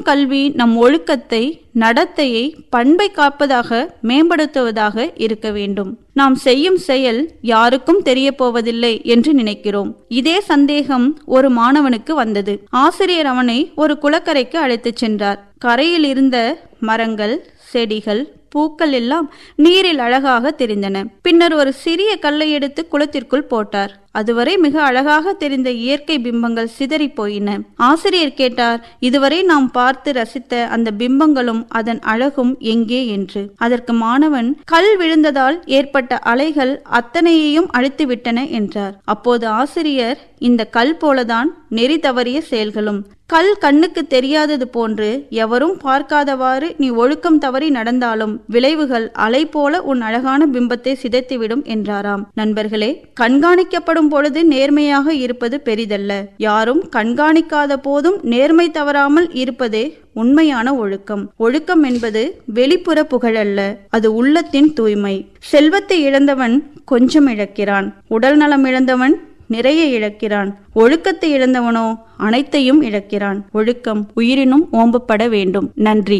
கல்வி நம் ஒழுக்கத்தை நடத்தையை பண்பை காப்பதாக மேம்படுத்துவதாக இருக்க வேண்டும் நாம் செய்யும் செயல் யாருக்கும் தெரிய போவதில்லை என்று நினைக்கிறோம் இதே சந்தேகம் ஒரு மாணவனுக்கு வந்தது ஆசிரியர் அவனை ஒரு குளக்கரைக்கு அழைத்துச் சென்றார் கரையில் இருந்த மரங்கள் செடிகள் பூக்கள் எல்லாம் நீரில் அழகாக தெரிந்தன பின்னர் ஒரு சிறிய கல்லை எடுத்து குளத்திற்குள் போட்டார் அதுவரை மிக அழகாக தெரிந்த இயற்கை பிம்பங்கள் சிதறி போயின ஆசிரியர் கேட்டார் இதுவரை நாம் பார்த்து ரசித்த அந்த பிம்பங்களும் அதன் அழகும் எங்கே என்று அதற்கு மாணவன் கல் விழுந்ததால் ஏற்பட்ட அலைகள் அத்தனையையும் அழித்துவிட்டன என்றார் அப்போது ஆசிரியர் இந்த கல் போலதான் நெறி தவறிய செயல்களும் கல் கண்ணுக்கு தெரியாதது போன்று எவரும் பார்க்காதவாறு நீ ஒழுக்கம் தவறி நடந்தாலும் விளைவுகள் அலை போல உன் அழகான பிம்பத்தை சிதைத்துவிடும் என்றாராம் நண்பர்களே கண்காணிக்கப்படும் பொழுது நேர்மையாக இருப்பது பெரிதல்ல யாரும் கண்காணிக்காத போதும் நேர்மை தவறாமல் இருப்பதே உண்மையான ஒழுக்கம் ஒழுக்கம் என்பது வெளிப்புற புகழல்ல அது உள்ளத்தின் தூய்மை செல்வத்தை இழந்தவன் கொஞ்சம் இழக்கிறான் உடல் நலம் இழந்தவன் நிறைய இழக்கிறான் ஒழுக்கத்தை இழந்தவனோ அனைத்தையும் இழக்கிறான் ஒழுக்கம் உயிரினும் ஓம்பப்பட வேண்டும் நன்றி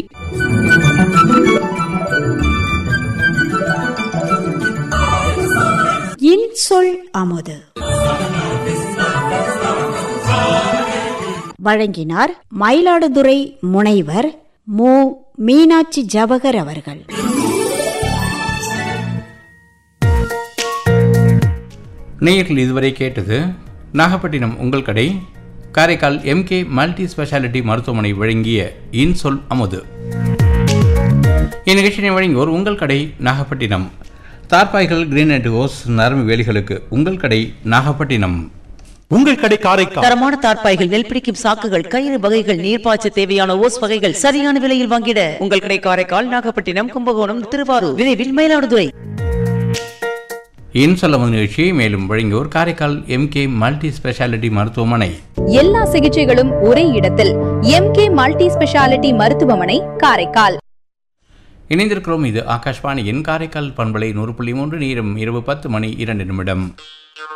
இன்சொல் அமுது வழங்கினார் மயிலாடுதுறை முனைவர் மு மீனாட்சி ஜவகர் அவர்கள் நேயர்கள் இதுவரை கேட்டது நாகப்பட்டினம் உங்கள் கடை காரைக்கால் எம்கே மல்டி ஸ்பெஷாலிட்டி மருத்துவமனை வழங்கிய இன்சொல் அமுது இந்நிகழ்ச்சியை வழங்கியோர் உங்கள் கடை நாகப்பட்டினம் தார்பாய்கள் கிரீனட் ஹோஸ் நரம்பு வேலிகளுக்கு உங்கள் கடை நாகப்பட்டினம் உங்கள் கடை காரைக்கால் தரமான தார்ப்பாய்கள் நெல் பிடிக்கும் சாக்குகள் கயிறு வகைகள் நீர்ப்பாய்ச்ச தேவையான ஓஸ் வகைகள் சரியான விலையில் வாங்கிட உங்கள் கடை காரைக்கால் நாகப்பட்டினம் கும்பகோணம் திருவாரூர் விரைவில் மயிலாடுதுறை இன்சொல் அமுது நிகழ்ச்சியை மேலும் வழங்கியோர் காரைக்கால் எம்கே மல்டி ஸ்பெஷாலிட்டி மருத்துவமனை எல்லா சிகிச்சைகளும் ஒரே இடத்தில் எம்கே மல்டி ஸ்பெஷாலிட்டி மருத்துவமனை காரைக்கால் இணைந்திருக்கிறோம் இது ஆகாஷ்வாணியின் காரைக்கால் பண்பலை நூறு புள்ளி மூன்று நேரம் இரவு பத்து மணி இரண்டு நிமிடம்